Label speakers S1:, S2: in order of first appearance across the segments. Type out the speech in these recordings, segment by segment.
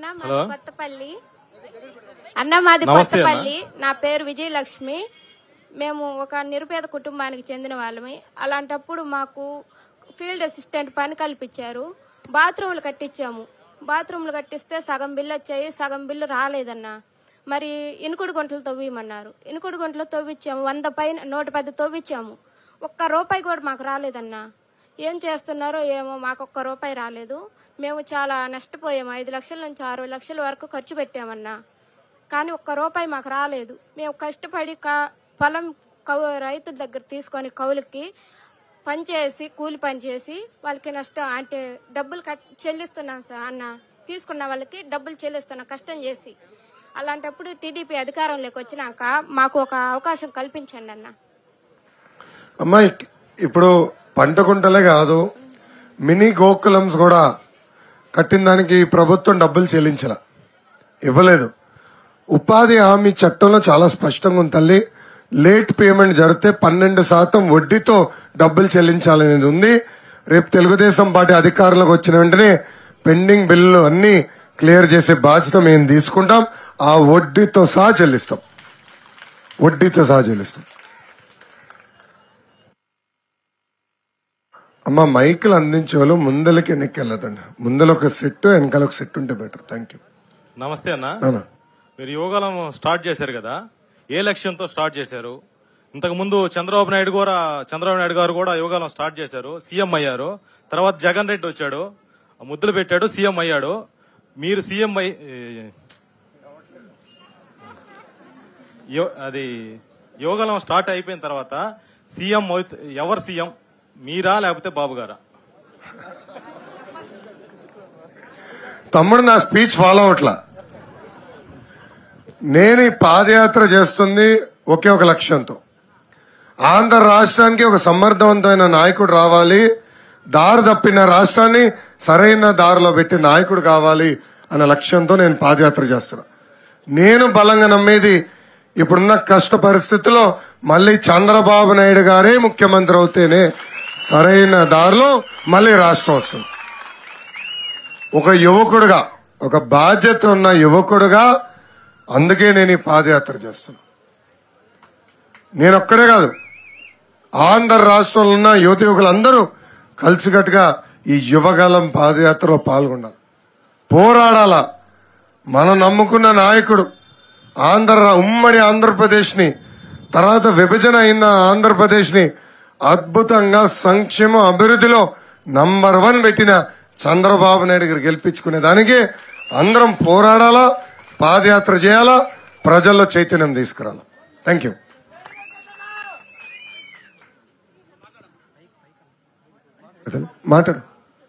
S1: అన్న
S2: హలో.
S1: మాది కొత్తపల్లి అన్న మాది
S2: నమస్తే అన్న.
S1: కొత్తపల్లి నా పేరు విజయలక్ష్మి మేము ఒక నిరుపేద కుటుంబానికి చెందిన వాళ్ళమి అలాంటప్పుడు మాకు ఫీల్డ్ అసిస్టెంట్ పని కల్పించారు బాత్రూములు కట్టించాము బాత్రూములు కట్టిస్తే సగం బిల్లు వచ్చాయి సగం బిల్లు రాలేదన్న మరి ఇనుకుడు గుంటలు తవ్వేయమన్నారు ఇనుకుడు గుంటలు తవ్విచ్చాము వంద పైన నూట పది తవ్విచ్చాము ఒక్క రూపాయి కూడా మాకు రాలేదన్నా ఏం చేస్తున్నారో ఏమో మాకు ఒక్క రూపాయి రాలేదు మేము చాలా నష్టపోయాము ఐదు లక్షల నుంచి ఆరు లక్షల వరకు ఖర్చు పెట్టామన్నా కానీ ఒక్క రూపాయి మాకు రాలేదు మేము కష్టపడి కా- పొలం కౌ రైతుల దగ్గర తీసుకొని కౌలుకి పనిచేసి కూలి పని చేసి వాళ్ళకి నష్టం అంటే డబ్బులు కట్ చెల్లిస్తున్నాం సార్ అన్న తీసుకున్న వాళ్ళకి డబ్బులు చెల్లిస్తున్నాం కష్టం చేసి అలాంటప్పుడు టీడీపీ అధికారంలోకి వచ్చినాక మాకు ఒక అవకాశం కల్పించండి అన్న
S3: అమ్మాయి ఇప్పుడు పంట కుంటలే కాదు మినీ గోకులమ్స్ కూడా కట్టిన దానికి ఈ ప్రభుత్వం డబ్బులు చెల్లించాల ఇవ్వలేదు ఉపాధి హామీ చట్టంలో చాలా స్పష్టంగా ఉంది తల్లి లేట్ పేమెంట్ జరిగితే పన్నెండు శాతం వడ్డీతో డబ్బులు చెల్లించాలనేది ఉంది రేపు తెలుగుదేశం పార్టీ అధికారంలోకి వచ్చిన వెంటనే పెండింగ్ బిల్లులు అన్ని క్లియర్ చేసే బాధ్యత మేము తీసుకుంటాం ఆ వడ్డీతో సహా చెల్లిస్తాం వడ్డీతో సహా చెల్లిస్తాం అమ్మ మైకులు అందించే వాళ్ళు ముందలకి వెనక్కి వెళ్ళదండి ముందల ఒక సెట్ వెనకాల ఒక సెట్ ఉంటే బెటర్ థ్యాంక్ యూ
S2: నమస్తే అన్న
S3: నానా
S2: మీరు యోగాలం స్టార్ట్ చేశారు కదా ఏ లక్ష్యంతో స్టార్ట్ చేశారు ఇంతకు ముందు చంద్రబాబు నాయుడు కూడా చంద్రబాబు నాయుడు గారు కూడా యోగాలం స్టార్ట్ చేశారు సీఎం అయ్యారు తర్వాత జగన్ రెడ్డి వచ్చాడు ముద్దులు పెట్టాడు సీఎం అయ్యాడు మీరు సీఎం అయి యో- అది యోగాలం స్టార్ట్ అయిపోయిన తర్వాత సీఎం అవుత- ఎవరు సీఎం మీరా లేకపోతే బాబు గారా
S3: తమ్ముడు నా స్పీచ్ ఫాలో అవట్లా నేను ఈ పాదయాత్ర చేస్తుంది ఒకే ఒక లక్ష్యంతో ఆంధ్ర రాష్ట్రానికి ఒక సమర్థవంతమైన నాయకుడు రావాలి దారి తప్పిన రాష్ట్రాన్ని సరైన దారిలో పెట్టి నాయకుడు కావాలి అనే లక్ష్యంతో నేను పాదయాత్ర చేస్తున్నా నేను బలంగా నమ్మేది ఇప్పుడున్న కష్ట పరిస్థితుల్లో మళ్ళీ చంద్రబాబు నాయుడు గారే ముఖ్యమంత్రి అవుతేనే సరైన దారిలో మళ్ళీ రాష్ట్రం వస్తుంది ఒక యువకుడుగా ఒక బాధ్యత ఉన్న యువకుడుగా అందుకే నేను ఈ పాదయాత్ర చేస్తున్నా నేను ఒక్కడే కాదు ఆంధ్ర రాష్ట్రంలో ఉన్న యువత యువకులందరూ కలిసికట్టుగా ఈ యువగలం పాదయాత్రలో పాల్గొనాలి పోరాడాల మనం నమ్ముకున్న నాయకుడు ఆంధ్ర ఉమ్మడి ఆంధ్రప్రదేశ్ ని తర్వాత విభజన అయిన ఆంధ్రప్రదేశ్ ని అద్భుతంగా సంక్షేమ అభివృద్ధిలో నంబర్ వన్ పెట్టిన చంద్రబాబు నాయుడు గారు గెలిపించుకునే దానికి అందరం పోరాడాలా పాదయాత్ర చేయాలా ప్రజల్లో చైతన్యం తీసుకురాలా థ్యాంక్ యూ మాట్లాడు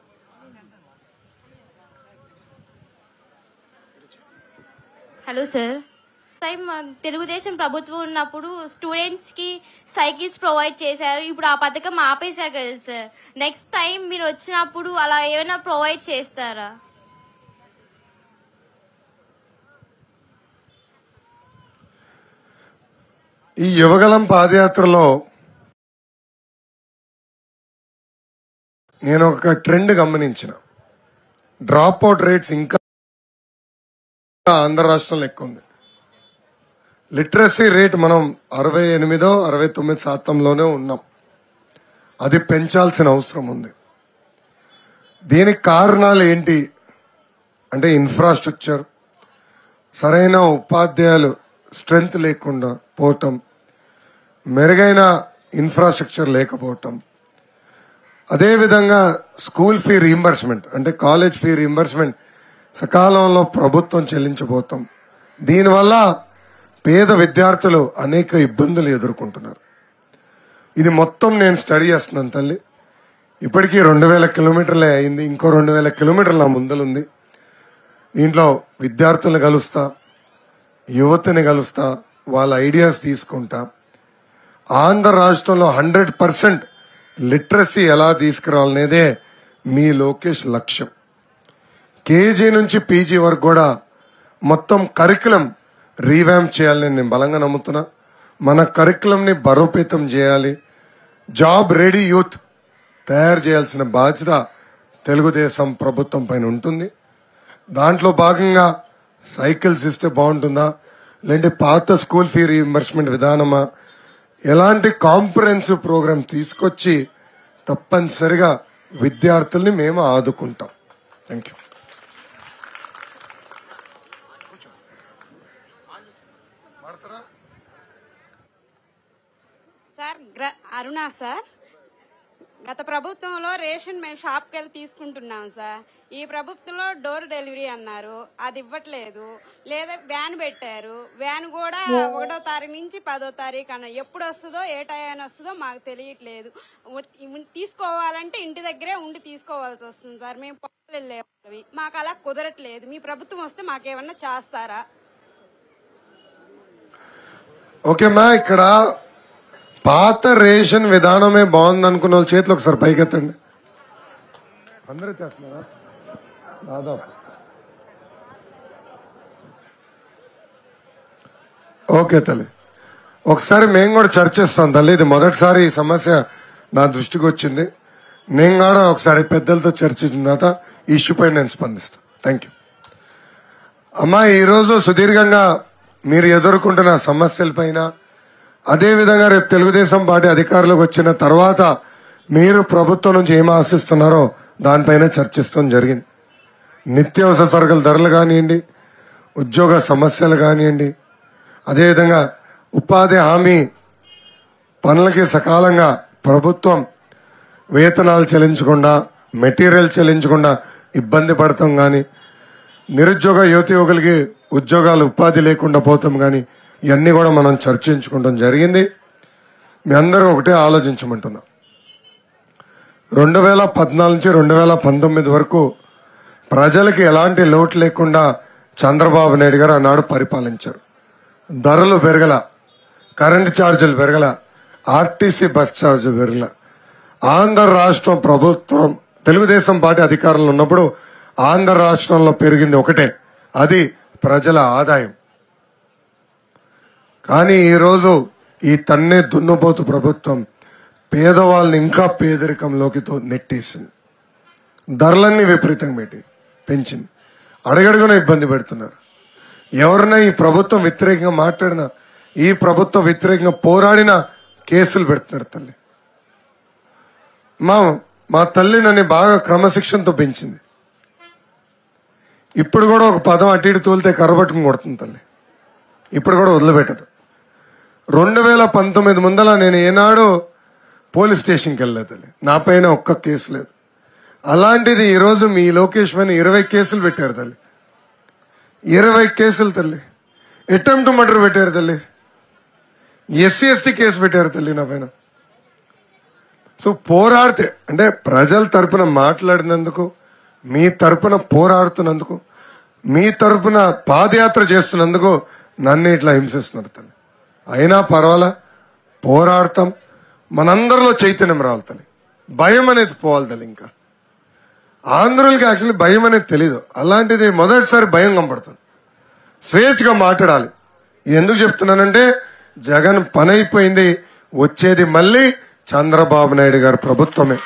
S4: హలో సార్ టైం మన తెలుగుదేశం ప్రభుత్వం ఉన్నప్పుడు స్టూడెంట్స్ కి సైకిల్స్ ప్రొవైడ్ చేశారు ఇప్పుడు ఆ పథకం ఆపేశారు కదా సార్ నెక్స్ట్ టైం మీరు వచ్చినప్పుడు అలా ఏమైనా ప్రొవైడ్ చేస్తారా
S3: ఈ యువగలం పాదయాత్రలో నేను ఒక ట్రెండ్ గమనించిన డ్రాప్ అవుట్ రేట్స్ ఇంకా ఆంధ్ర రాష్ట్రంలో ఎక్కువ ఉంది లిటరసీ రేట్ మనం అరవై ఎనిమిదో అరవై తొమ్మిది శాతంలోనే ఉన్నాం అది పెంచాల్సిన అవసరం ఉంది దీనికి కారణాలు ఏంటి అంటే ఇన్ఫ్రాస్ట్రక్చర్ సరైన ఉపాధ్యాయులు స్ట్రెంగ్త్ లేకుండా పోవటం మెరుగైన ఇన్ఫ్రాస్ట్రక్చర్ లేకపోవటం అదేవిధంగా స్కూల్ ఫీ రీంబర్స్మెంట్ అంటే కాలేజ్ ఫీ రీంబర్స్మెంట్ సకాలంలో ప్రభుత్వం చెల్లించబోతాం దీనివల్ల పేద విద్యార్థులు అనేక ఇబ్బందులు ఎదుర్కొంటున్నారు ఇది మొత్తం నేను స్టడీ చేస్తున్నాను తల్లి ఇప్పటికీ రెండు వేల కిలోమీటర్లే అయింది ఇంకో రెండు వేల కిలోమీటర్ల నా ముందలుంది దీంట్లో విద్యార్థులను కలుస్తా యువతని కలుస్తా వాళ్ళ ఐడియాస్ తీసుకుంటా ఆంధ్ర రాష్ట్రంలో హండ్రెడ్ పర్సెంట్ లిటరసీ ఎలా తీసుకురావాలనేదే మీ లోకేష్ లక్ష్యం కేజీ నుంచి పీజీ వరకు కూడా మొత్తం కరికులం రీవ్యామ్ చేయాలని నేను బలంగా నమ్ముతున్నా మన కరికులంని బలోపేతం చేయాలి జాబ్ రెడీ యూత్ తయారు చేయాల్సిన బాధ్యత తెలుగుదేశం ప్రభుత్వం పైన ఉంటుంది దాంట్లో భాగంగా సైకిల్స్ ఇస్తే బాగుంటుందా లేదంటే పాత స్కూల్ ఫీ రీఎంబర్స్మెంట్ విధానమా ఎలాంటి కాంప్రహెన్సివ్ ప్రోగ్రామ్ తీసుకొచ్చి తప్పనిసరిగా విద్యార్థుల్ని మేము ఆదుకుంటాం థ్యాంక్ యూ
S5: సార్ గ్ర అరుణ సార్ గత ప్రభుత్వంలో రేషన్ మేము షాప్కి వెళ్ళి తీసుకుంటున్నాం సార్ ఈ ప్రభుత్వంలో డోర్ డెలివరీ అన్నారు అది ఇవ్వట్లేదు లేదా వ్యాన్ పెట్టారు వ్యాన్ కూడా ఒకటో తారీఖు నుంచి పదో తారీఖు అన్న ఎప్పుడు వస్తుందో ఏ టైం వస్తుందో మాకు తెలియట్లేదు ఉ- ఇవి తీసుకోవాలంటే ఇంటి దగ్గరే ఉండి తీసుకోవాల్సి వస్తుంది సార్ మేము పొలాలు వెళ్ళేవాళ్ళవి మాకు అలా కుదరట్లేదు మీ ప్రభుత్వం వస్తే మాకేమన్నా చేస్తారా
S3: ఓకేమ్మా ఇక్కడ పాత రేషన్ విధానమే బాగుంది అనుకున్న వాళ్ళ చేతులు ఒకసారి పైకెత్తండి అందరూ చేస్తున్నారా దాదాపు ఓకే తల్లి ఒకసారి మేము కూడా చర్చిస్తాం తల్లి ఇది మొదటిసారి ఈ సమస్య నా దృష్టికి వచ్చింది నేను కూడా ఒకసారి పెద్దలతో చర్చించిన తర్వాత ఈ ఇష్యూ పై నేను స్పందిస్తాను థ్యాంక్ యూ అమ్మా ఈరోజు సుదీర్ఘంగా మీరు ఎదుర్కొంటున్న సమస్యలపైన అదేవిధంగా రేపు తెలుగుదేశం పార్టీ అధికారంలోకి వచ్చిన తర్వాత మీరు ప్రభుత్వం నుంచి ఏం ఆశిస్తున్నారో దానిపైన చర్చిస్తాం జరిగింది నిత్యావసర సరుకుల ధరలు కానివ్వండి ఉద్యోగ సమస్యలు కానివ్వండి అదేవిధంగా ఉపాధి హామీ పనులకి సకాలంగా ప్రభుత్వం వేతనాలు చెల్లించకుండా మెటీరియల్ చెల్లించకుండా ఇబ్బంది పడతాం కానీ నిరుద్యోగ యువతి యువకులకి ఉద్యోగాలు ఉపాధి లేకుండా పోతాం కానీ ఇవన్నీ కూడా మనం చర్చించుకోవడం జరిగింది మీ అందరూ ఒకటే ఆలోచించమంటున్నా రెండు వేల పద్నాలుగు నుంచి రెండు వేల పంతొమ్మిది వరకు ప్రజలకి ఎలాంటి లోటు లేకుండా చంద్రబాబు నాయుడు గారు ఆనాడు పరిపాలించారు ధరలు పెరగల కరెంటు ఛార్జీలు పెరగల ఆర్టీసీ బస్ ఛార్జీలు పెరగల ఆంధ్ర రాష్ట్రం ప్రభుత్వం తెలుగుదేశం పార్టీ అధికారంలో ఉన్నప్పుడు ఆంధ్ర రాష్ట్రంలో పెరిగింది ఒకటే అది ప్రజల ఆదాయం కానీ ఈరోజు ఈ తన్నే దున్నపోతు ప్రభుత్వం పేదవాళ్ళని ఇంకా పేదరికంలోకి తో- నెట్టేసింది ధరలన్నీ విపరీతంగా పెట్టి పెంచింది అడగడుగున ఇబ్బంది పెడుతున్నారు ఎవరైనా ఈ ప్రభుత్వం వ్యతిరేకంగా మాట్లాడినా ఈ ప్రభుత్వం వ్యతిరేకంగా పోరాడినా కేసులు పెడుతున్నారు తల్లి మా మా తల్లి నన్ను బాగా క్రమశిక్షణతో పెంచింది ఇప్పుడు కూడా ఒక పదం అటు ఇటు తోలితే కర్రబట్టుకుని కొడుతుంది తల్లి ఇప్పుడు కూడా వదిలిపెట్టదు రెండు వేల పంతొమ్మిది ముందల నేను ఏనాడు పోలీస్ స్టేషన్కి వెళ్ళలేదు తల్లి నా పైన ఒక్క కేసు లేదు అలాంటిది ఈరోజు మీ లోకేష్ పైన ఇరవై కేసులు పెట్టారు తల్లి ఇరవై కేసులు తల్లి అటెంప్ట్ మర్డర్ పెట్టారు తల్లి ఎస్సీ ఎస్టీ కేసు పెట్టారు తల్లి నా పైన సో పోరాడితే అంటే ప్రజల తరపున మాట్లాడినందుకు మీ తరపున పోరాడుతున్నందుకు మీ తరపున పాదయాత్ర చేస్తున్నందుకు నన్ను ఇట్లా హింసిస్తున్నారు తల్లి అయినా పర్వాలా పోరాడతాం మనందరిలో చైతన్యం రావాలి తల్లి భయం అనేది పోవాలి తల్లి ఇంకా ఆంధ్రులకి యాక్చువల్లీ భయం అనేది తెలీదు అలాంటిది మొదటిసారి భయం కనపడుతుంది స్వేచ్ఛగా మాట్లాడాలి ఇది ఎందుకు చెప్తున్నానంటే జగన్ పని అయిపోయింది వచ్చేది మళ్ళీ చంద్రబాబు నాయుడు గారి ప్రభుత్వమే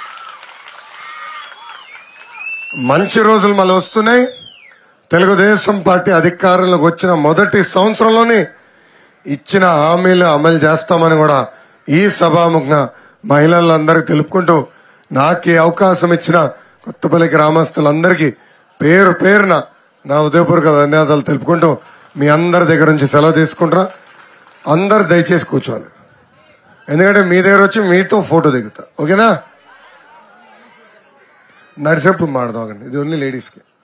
S3: మంచి రోజులు మళ్ళీ వస్తున్నాయి తెలుగుదేశం పార్టీ అధికారంలోకి వచ్చిన మొదటి సంవత్సరంలోనే ఇచ్చిన హామీలు అమలు చేస్తామని కూడా ఈ సభాముఖంగా మహిళలందరికీ తెలుపుకుంటూ నాకు ఈ అవకాశం ఇచ్చిన కొత్తపల్లి గ్రామస్తులందరికీ పేరు పేరున నా ఉదయపూర్వక ధన్యవాదాలు తెలుపుకుంటూ మీ అందరి దగ్గర నుంచి సెలవు తీసుకుంటారా అందరు దయచేసి కూర్చోవాలి ఎందుకంటే మీ దగ్గర వచ్చి మీతో ఫోటో దిగుతా ఓకేనా నడిచేప్పుడు మాడదాం ఇది ఓన్లీ లేడీస్కి